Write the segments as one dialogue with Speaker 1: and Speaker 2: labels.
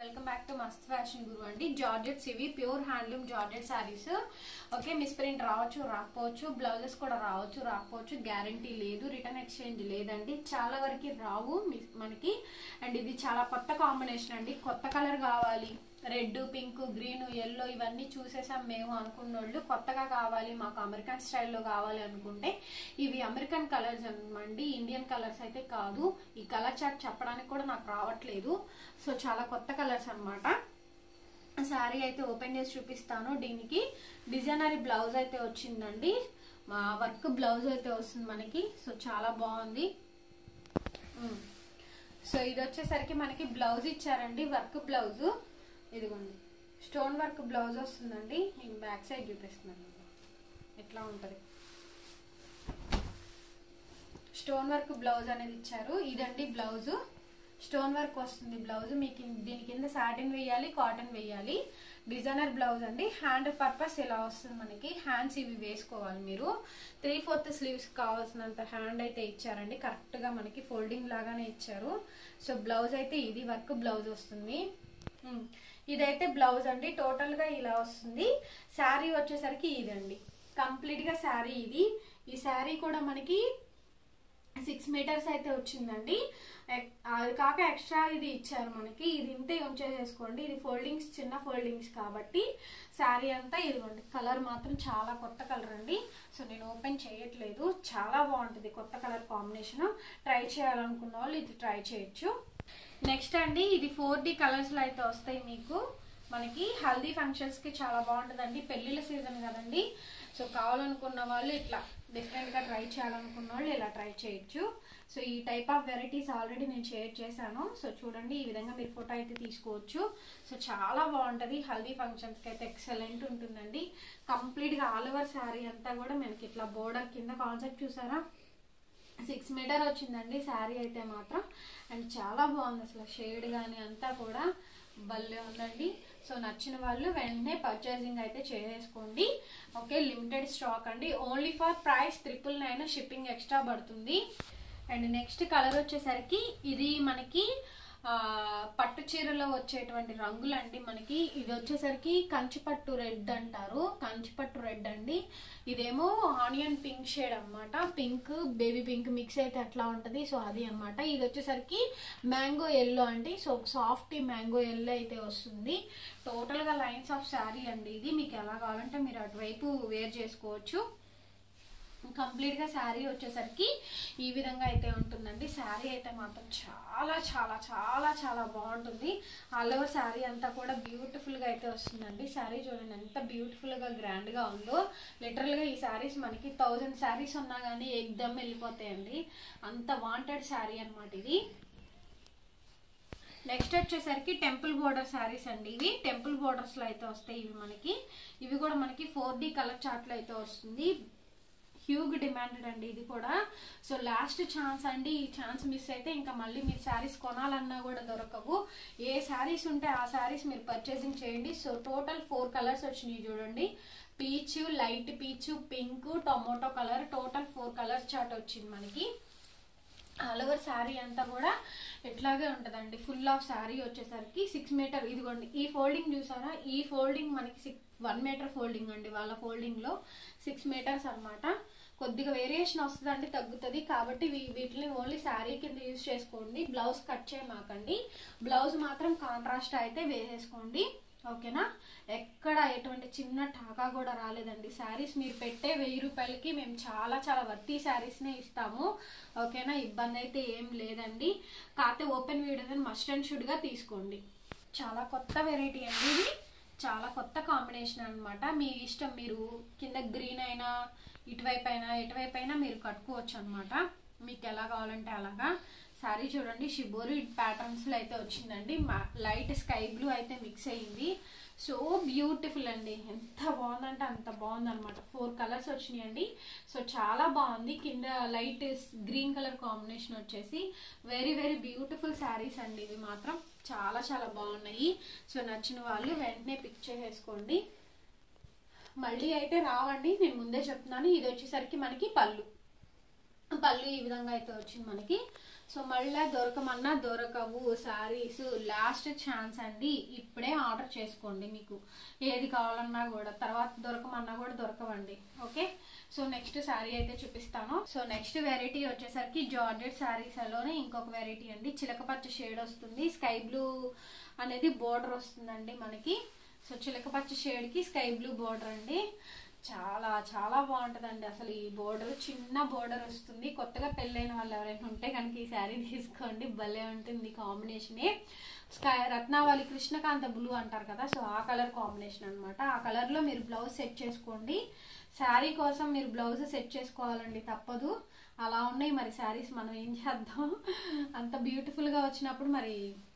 Speaker 1: Welcome back to Mast fashion Guru అండి georgettes ఇవి pure handloom georgette sarees okay misprint రావచ్చు రాకపోవచ్చు బ్లౌజెస్ కూడా రావచ్చు రాకపోవచ్చు గ్యారంటీ లేదు రిటర్న్ ఎక్స్చేంజ్ లేదండి చాలా వరకు రావు మీ- మనకి అండ్ ఇది చాలా కొత్త కాంబినేషన్ అండి కొత్త కలర్ కావాలి రెడ్ పింక్ గ్రీన్ ఎల్లో ఇవన్నీ చూసేసాం మేము అనుకున్నోళ్ళు కొత్తగా కావాలి మాకు అమెరికన్ స్టైల్లో కావాలి అనుకుంటే ఇవి అమెరికన్ కలర్స్ అండి ఇండియన్ కలర్స్ అయితే కాదు ఈ కలర్ చార్ట్ చెప్పడానికి కూడా నాకు రావట్లేదు సో చాలా కొత్త కలర్స్ అన్నమాట శారీ అయితే ఓపెన్ చేసి చూపిస్తాను దీనికి డిజైనరీ బ్లౌజ్ అయితే వచ్చిందండి మా వర్క్ బ్లౌజ్ అయితే వస్తుంది మనకి సో చాలా బాగుంది ఉమ్. సో ఇది వచ్చేసరికి మనకి బ్లౌజ్ ఇచ్చారండి వర్క్ బ్లౌజ్ ఇదిగోండి స్టోన్ వర్క్ బ్లౌజ్ వస్తుందండి నేను బ్యాక్ సైడ్ చూపిస్తున్నాను ఎట్లా ఉంటుంది స్టోన్ వర్క్ బ్లౌజ్ అనేది ఇచ్చారు ఇదండి బ్లౌజ్ స్టోన్ వర్క్ వస్తుంది బ్లౌజ్ మీకు ఇన్- దీని కింద సాటిన్ వేయాలి కాటన్ వేయాలి డిజైనర్ బ్లౌజ్ అండి హ్యాండ్ పర్పస్ ఇలా వస్తుంది మనకి హ్యాండ్స్ ఇవి వేసుకోవాలి మీరు త్రీ ఫోర్త్ స్లీవ్స్ కావాల్సినంత హ్యాండ్ అయితే ఇచ్చారండి కరెక్ట్ గా మనకి ఫోల్డింగ్ లాగానే ఇచ్చారు సో బ్లౌజ్ అయితే ఇది వర్క్ బ్లౌజ్ వస్తుంది ఉమ్. ఇదైతే బ్లౌజ్ అండి టోటల్ గా ఇలా వస్తుంది శారీ వచ్చేసరికి ఇదండి కంప్లీట్ గా శారీ ఇది ఈ శారీ కూడా మనకి సిక్స్ మీటర్స్ అయితే వచ్చిందండి ఎక్- అది కాక ఎక్స్ట్రా ఇది ఇచ్చారు మనకి ఇది ఇంతే ఉంచేసేసుకోండి ఇది ఫోల్డింగ్స్ చిన్న ఫోల్డింగ్స్ కాబట్టి శారీ అంతా ఇదిగోండి కలర్ మాత్రం చాలా కొత్త కలర్ అండి సో నేను ఓపెన్ చేయట్లేదు చాలా బాగుంటుంది కొత్త కలర్ కాంబినేషన్ ట్రై చేయాలనుకున్న వాళ్ళు ఇది ట్రై చేయొచ్చు నెక్స్ట్ అండి ఇది ఫోర్ డి కలర్స్ లో అయితే వస్తాయి మీకు మనకి హల్దీ ఫంక్షన్స్ కి చాలా బాగుంటుందండి పెళ్లిళ్ళ సీజన్ కదండి సో కావాలనుకున్న వాళ్ళు ఇట్లా డిఫరెంట్ గా ట్రై చేయాలనుకున్న వాళ్ళు ఇలా ట్రై చేయొచ్చు సో ఈ టైప్ ఆఫ్ వెరైటీస్ ఆల్రెడీ నేను షేర్ చేశాను సో చూడండి ఈ విధంగా మీరు ఫోటో అయితే తీసుకోవచ్చు సో చాలా బాగుంటది హల్దీ ఫంక్షన్స్ కి అయితే ఎక్సలెంట్ ఉంటుందండి కంప్లీట్ గా ఆల్ ఓవర్ శారీ అంతా కూడా మనకి ఇట్లా బోర్డర్ కింద కాన్సెప్ట్ చూసారా సిక్స్ మీటర్ వచ్చిందండి శారీ అయితే మాత్రం అండ్ చాలా బాగుంది అసలు షేడ్ కానీ అంతా కూడా భలే ఉందండి సో నచ్చిన వాళ్ళు వెంటనే పర్చేసింగ్ అయితే చేసేసుకోండి ఓకే లిమిటెడ్ స్టాక్ అండి only for price triple nine shipping extra పడుతుంది అండ్ నెక్స్ట్ కలర్ వచ్చేసరికి ఇది మనకి ఆ, పట్టు చీరలో వచ్చేటువంటి రంగులండి మనకి ఇది వచ్చేసరికి కంచిపట్టు రెడ్ అంటారు కంచిపట్టు రెడ్ అండి ఇదేమో ఆనియన్ పింక్ షేడ్ అన్నమాట పింక్ బేబీ పింక్ మిక్స్ అయితే అట్లా ఉంటది సో అది అన్నమాట ఇది వచ్చేసరికి మ్యాంగో ఎల్లో అండి సో సాఫ్ట్ మ్యాంగో ఎల్లో అయితే వస్తుంది టోటల్ గా లైన్స్ ఆఫ్ శారీ అండి ఇది మీకు ఎలా కావాలంటే మీరు అటువైపు వేర్ చేసుకోవచ్చు కంప్లీట్ గా శారీ వచ్చేసరికి ఈ విధంగా అయితే ఉంటుందండి శారీ అయితే మాత్రం చాలా చాలా చాలా చాలా బాగుంటుంది ఆల్ ఓవర్ శారీ అంతా కూడా బ్యూటిఫుల్ గా అయితే వస్తుందండి శారీ చూడండి ఎంత బ్యూటిఫుల్ గా గ్రాండ్ గా ఉందో లిటరల్ గా ఈ శారీస్ మనకి థౌజండ్ శారీస్ ఉన్నా కానీ ఎగ్దమ్ వెళ్ళిపోతాయండి అంత వాంటెడ్ శారీ అన్నమాట ఇది నెక్స్ట్ వచ్చేసరికి టెంపుల్ బోర్డర్ శారీస్ అండి ఇవి టెంపుల్ బోర్డర్స్ లో అయితే వస్తాయి ఇవి మనకి ఇవి కూడా మనకి ఫోర్ డి కలర్ చార్ట్ లో అయితే వస్తుంది హ్యూగ్ డిమాండెడ్ అండి ఇది కూడా సో లాస్ట్ ఛాన్స్ అండి ఈ ఛాన్స్ మిస్ అయితే ఇంకా మళ్ళీ మీరు శారీస్ కొనాలన్నా కూడా దొరకవు ఏ శారీస్ ఉంటే ఆ శారీస్ మీరు పర్చేసింగ్ చేయండి సో టోటల్ ఫోర్ కలర్స్ వచ్చినాయి చూడండి peach light peach pink tomato colour total four colours chart వచ్చింది మనకి ఆల్ ఓవర్ శారీ అంతా కూడా ఇట్లాగే ఉంటదండి ఫుల్ ఆఫ్ శారీ వచ్చేసరికి సిక్స్ మీటర్ ఇదిగోండి ఈ ఫోల్డింగ్ చూసారా ఈ ఫోల్డింగ్ మనకి సిక్స్ వన్ మీటర్ ఫోల్డింగ్ అండి వాళ్ళ ఫోల్డింగ్ లో సిక్స్ మీటర్స్ అన్నమాట కొద్దిగా వేరియేషన్ వస్తుందండి తగ్గుతుంది కాబట్టి వీ- వీటిని ఓన్లీ శారీ కింద యూజ్ చేసుకోండి బ్లౌజ్ కట్ చేయమాకండి బ్లౌజ్ మాత్రం కాంట్రాస్ట్ అయితే వేసేసుకోండి ఓకేనా ఎక్కడ ఎటువంటి చిన్న టాకా కూడా రాలేదండి శారీస్ మీరు పెట్టే వెయ్యి రూపాయలకి మేము చాలా చాలా వర్తీ శారీస్నే ఇస్తాము ఓకేనా ఇబ్బంది అయితే ఏం లేదండి కాకపోతే ఓపెన్ వీడియో మస్ట్ అండ్ షుడ్గా తీసుకోండి చాలా కొత్త వెరైటీ అండి ఇది చాలా కొత్త కాంబినేషన్ అన్నమాట మీ ఇష్టం మీరు కింద గ్రీన్ అయినా ఇటువైపు అయినా ఎటువైపు అయినా మీరు కట్టుకోవచ్చు అనమాట మీకు ఎలా కావాలంటే అలాగా శారీ చూడండి షిబోరి ప్యాటర్న్స్ లో అయితే వచ్చిందండి లైట్ స్కై బ్లూ అయితే మిక్స్ అయ్యింది సో బ్యూటిఫుల్ అండి ఎంత బాగుందంటే అంత బాగుంది అనమాట ఫోర్ కలర్స్ వచ్చినాయండి సో చాలా బాగుంది కింద లైట్ గ్రీన్ కలర్ కాంబినేషన్ వచ్చేసి వెరీ వెరీ బ్యూటిఫుల్ శారీస్ అండి ఇవి మాత్రం చాలా చాలా బాగున్నాయి సో నచ్చిన వాళ్ళు వెంటనే పిక్ చేసేసుకోండి మళ్ళీ అయితే రావండి నేను ముందే చెప్తున్నాను ఇది వచ్చేసరికి మనకి పళ్ళు పళ్ళు ఈ విధంగా అయితే వచ్చింది మనకి సో మళ్ళీ దొరకమన్నా దొరకవు శారీస్ లాస్ట్ ఛాన్స్ అండి ఇప్పుడే ఆర్డర్ చేసుకోండి మీకు ఏది కావాలన్నా కూడా తర్వాత దొరకమన్నా కూడా దొరకవండి ఓకే సో నెక్స్ట్ శారీ అయితే చూపిస్తాను సో నెక్స్ట్ వెరైటీ వచ్చేసరికి జార్జెట్ శారీస్ లోనే ఇంకొక వెరైటీ అండి చిలకపచ్చ షేడ్ వస్తుంది స్కై బ్లూ అనేది బోర్డర్ వస్తుందండి మనకి సో చిలకపచ్చ షేడ్ కి స్కై బ్లూ బోర్డర్ అండి చాలా చాలా బాగుంటదండి అసలు ఈ బోర్డర్ చిన్న బోర్డర్ వస్తుంది కొత్తగా పెళ్ళైన వాళ్ళు ఎవరైనా ఉంటే కనుక ఈ శారీ తీసుకోండి భలే ఉంటుంది కాంబినేషనే స్కై రత్నావళి కృష్ణకాంత బ్లూ అంటారు కదా సో ఆ కలర్ కాంబినేషన్ అన్నమాట ఆ కలర్ లో మీరు బ్లౌజ్ సెట్ చేసుకోండి శారీ కోసం మీరు బ్లౌజ్ సెట్ చేసుకోవాలండి తప్పదు అలా ఉన్నాయి మరి శారీస్ మనం ఏం చేద్దాం అంత బ్యూటిఫుల్ గా వచ్చినప్పుడు మరి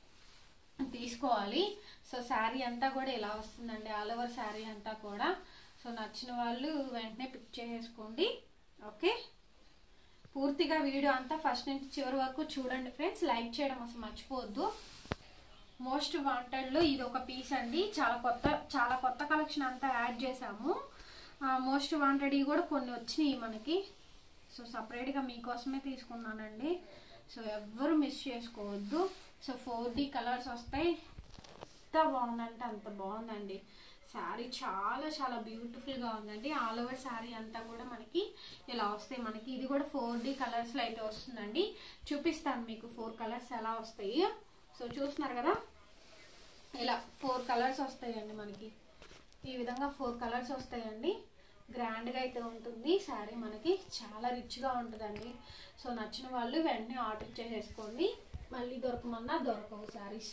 Speaker 1: తీసుకోవాలి సో శారీ అంతా కూడా ఇలా వస్తుందండి ఆల్ ఓవర్ శారీ అంతా కూడా సో నచ్చిన వాళ్ళు వెంటనే పిక్ చేసేసుకోండి ఓకే పూర్తిగా వీడియో అంతా ఫస్ట్ నుంచి చివరి వరకు చూడండి ఫ్రెండ్స్ లైక్ చేయడం అసలు మర్చిపోవద్దు మోస్ట్ వాంటెడ్లో ఇది ఒక పీస్ అండి చాలా కొత్త చాలా కొత్త కలెక్షన్ అంతా యాడ్ చేసాము మోస్ట్ వాంటెడ్ కూడా కొన్ని వచ్చినాయి మనకి సో సపరేట్గా మీకోసమే తీసుకున్నానండి సో ఎవ్వరు మిస్ చేసుకోవద్దు సో ఫోర్ డి కలర్స్ వస్తాయి ఎంత బాగుందంటే అంత బాగుందండి శారీ చాలా చాలా బ్యూటిఫుల్గా ఉందండి ఆల్ ఓవర్ శారీ అంతా కూడా మనకి ఇలా వస్తాయి మనకి ఇది కూడా ఫోర్ డి కలర్స్లో అయితే వస్తుందండి చూపిస్తాను మీకు ఫోర్ కలర్స్ ఎలా వస్తాయి సో చూస్తున్నారు కదా ఇలా ఫోర్ కలర్స్ వస్తాయండి మనకి ఈ విధంగా ఫోర్ కలర్స్ వస్తాయండి గ్రాండ్గా అయితే ఉంటుంది శారీ మనకి చాలా రిచ్గా ఉంటుందండి సో నచ్చిన వాళ్ళు వెంటనే ఆర్డర్ చేసేసుకోండి మళ్ళీ దొరకమన్నా దొరకవు శారీస్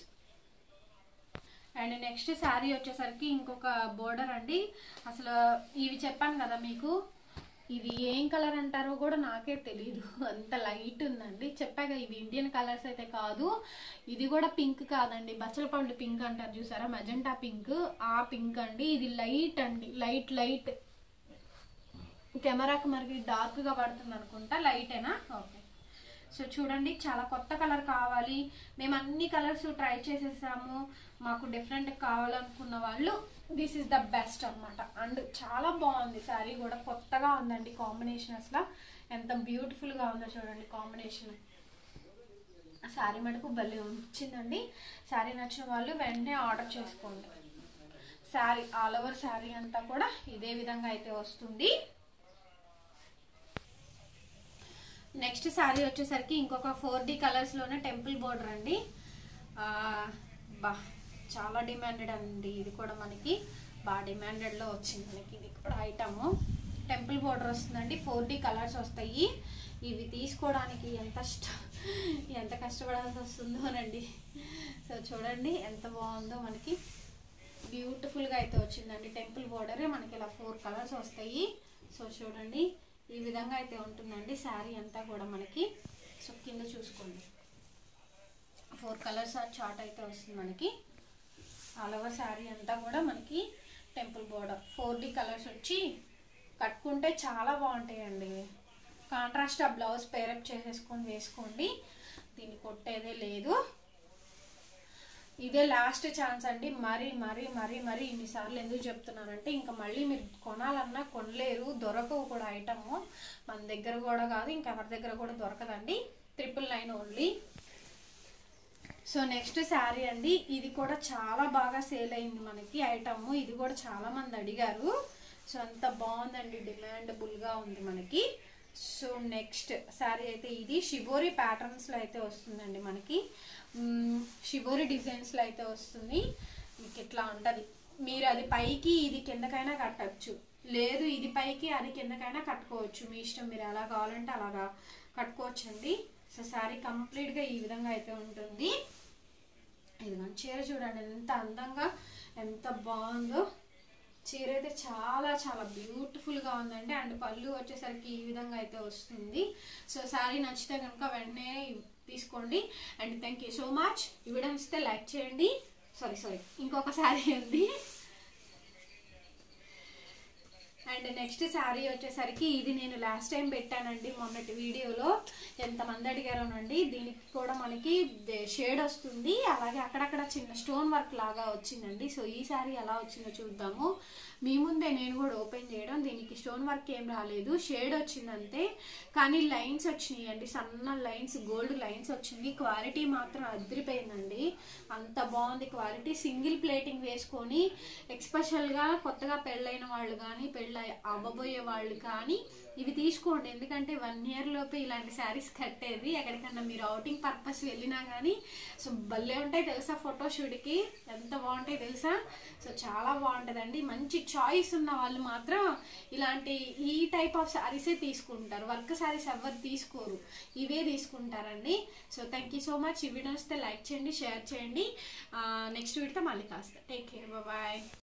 Speaker 1: అండ్ నెక్స్ట్ శారీ వచ్చేసరికి ఇంకొక బోర్డర్ అండి అసలు ఇవి చెప్పాను కదా మీకు ఇది ఏం కలర్ అంటారో కూడా నాకే తెలియదు అంత లైట్ ఉందండి చెప్పాక ఇవి ఇండియన్ కలర్స్ అయితే కాదు ఇది కూడా పింక్ కాదండి బచ్చలపండు పింక్ అంటారు చూసారా మెజెంటా పింక్ ఆ పింక్ అండి ఇది లైట్ అండి లైట్ లైట్ కెమెరాకి మరి డార్క్ గా పడుతుంది అనుకుంటా లైటేనా ఓకే సో చూడండి చాలా కొత్త కలర్ కావాలి మేము అన్ని కలర్స్ ట్రై చేసేసాము మాకు డిఫరెంట్ కావాలనుకున్న వాళ్ళు దిస్ ఇస్ ద బెస్ట్ అన్నమాట అండ్ చాలా బాగుంది శారీ కూడా కొత్తగా ఉందండి కాంబినేషన్ అసలు ఎంత beautiful గా ఉందో చూడండి కాంబినేషన్ శారీ మటుకు భలే వచ్చిందండి శారీ నచ్చిన వాళ్ళు వెంటనే ఆర్డర్ చేసుకోండి శారీ ఆల్ ఓవర్ శారీ అంతా కూడా ఇదే విధంగా అయితే వస్తుంది నెక్స్ట్ శారీ వచ్చేసరికి ఇంకొక ఫోర్ డి కలర్స్లోనే టెంపుల్ బోర్డర్ అండి ఆ, బా చాలా డిమాండెడ్ అండి ఇది కూడా మనకి బాగా డిమాండెడ్లో వచ్చింది మనకి ఇది కూడా ఐటమ్ టెంపుల్ బోర్డర్ వస్తుందండి ఫోర్ డి కలర్స్ వస్తాయి ఇవి తీసుకోవడానికి ఎంత ఇష్ట ఎంత కష్టపడాల్సి వస్తుందోనండి సో చూడండి ఎంత బాగుందో మనకి బ్యూటిఫుల్గా అయితే వచ్చిందండి టెంపుల్ బోర్డర్ మనకి ఇలా ఫోర్ కలర్స్ వస్తాయి సో చూడండి ఈ విధంగా అయితే ఉంటుందండి శారీ అంతా కూడా మనకి సో కింద చూసుకోండి ఫోర్ కలర్స్ చార్ట్ అయితే వస్తుంది మనకి ఆల్ ఓవర్ శారీ అంతా కూడా మనకి temple border four D colours వచ్చి కట్టుకుంటే చాలా బాగుంటాయండి కాంట్రాస్ట్ ఆ బ్లౌజ్ పేరప్ చేసేసుకొని వేసుకోండి దీన్ని కొట్టేదే లేదు ఇదే లాస్ట్ ఛాన్స్ అండి మరీ మరీ మరీ మరీ ఇన్నిసార్లు ఎందుకు చెప్తున్నానంటే ఇంకా మళ్ళీ మీరు కొనాలన్నా కొనలేరు దొరకవు కూడా ఐటమ్ మన దగ్గర కూడా కాదు ఇంకా ఎవరి దగ్గర కూడా దొరకదండి triple nine only so next saree అండి ఇది కూడా చాలా బాగా సేల్ అయింది మనకి ఐటమ్ ఇది కూడా చాలా మంది అడిగారు సో అంత బాగుందండి డిమాండబుల్గా ఉంది మనకి సో నెక్స్ట్ శారీ అయితే ఇది షిబోరి ప్యాటర్న్స్లో అయితే వస్తుందండి మనకి మ్మ్, షిబోరి డిజైన్స్లో అయితే వస్తుంది మీకు ఇట్లా ఉంటుంది మీరు అది పైకి ఇది కిందకైనా కట్టచ్చు లేదు ఇది పైకి అది కిందకైనా కట్టుకోవచ్చు మీ ఇష్టం మీరు ఎలా కావాలంటే అలాగా కట్టుకోవచ్చండి సో శారీ కంప్లీట్గా ఈ విధంగా అయితే ఉంటుంది ఇదిగోండి చీర చూడండి ఎంత అందంగా ఎంత బాగుందో చీర అయితే చాలా చాలా బ్యూటిఫుల్గా ఉందండి అండ్ పళ్ళు వచ్చేసరికి ఈ విధంగా అయితే వస్తుంది సో శారీ నచ్చితే కనుక వెంటనే తీసుకోండి and thank you so much ఈ వీడియో నచ్చితే లైక్ చేయండి సారీ సారీ ఇంకొక శారీ ఉంది అండ్ నెక్స్ట్ శారీ వచ్చేసరికి ఇది నేను లాస్ట్ టైం పెట్టానండి మొన్నటి వీడియోలో ఎంతమంది అడిగారోనండి దీనికి కూడా మనకి షేడ్ వస్తుంది అలాగే అక్కడక్కడ చిన్న స్టోన్ వర్క్ లాగా వచ్చిందండి సో ఈ శారీ ఎలా వచ్చిందో చూద్దాము మీ ముందే నేను కూడా ఓపెన్ చేయడం దీనికి స్టోన్ వర్క్ ఏం రాలేదు షేడ్ వచ్చిందంతే కానీ లైన్స్ వచ్చినాయి అండి సన్న లైన్స్ గోల్డ్ లైన్స్ వచ్చింది క్వాలిటీ మాత్రం అదిరిపోయిందండి అంత బాగుంది క్వాలిటీ సింగిల్ ప్లేటింగ్ వేసుకొని ఎక్స్పెషల్గా కొత్తగా పెళ్ళైన వాళ్ళు కానీ పెళ్ళ అవ్వబోయే వాళ్ళు కానీ ఇవి తీసుకోండి ఎందుకంటే వన్ ఇయర్ లోపే ఇలాంటి శారీస్ కట్టేది ఎక్కడికన్నా మీరు అవుటింగ్ పర్పస్ వెళ్ళినా కానీ సో భలే ఉంటాయి తెలుసా ఫోటోషూట్కి ఎంత బాగుంటాయి తెలుసా సో చాలా బాగుంటుందండి మంచి చాయిస్ ఉన్న వాళ్ళు మాత్రం ఇలాంటి ఈ టైప్ ఆఫ్ శారీసే తీసుకుంటారు వర్క్ శారీస్ ఎవరు తీసుకోరు ఇవే తీసుకుంటారండి so thank you so much ఈ వీడియో వస్తే లైక్ చేయండి షేర్ చేయండి నెక్స్ట్ వీడియోతో మళ్ళీ కాస్త టేక్ కేర్ బాయ్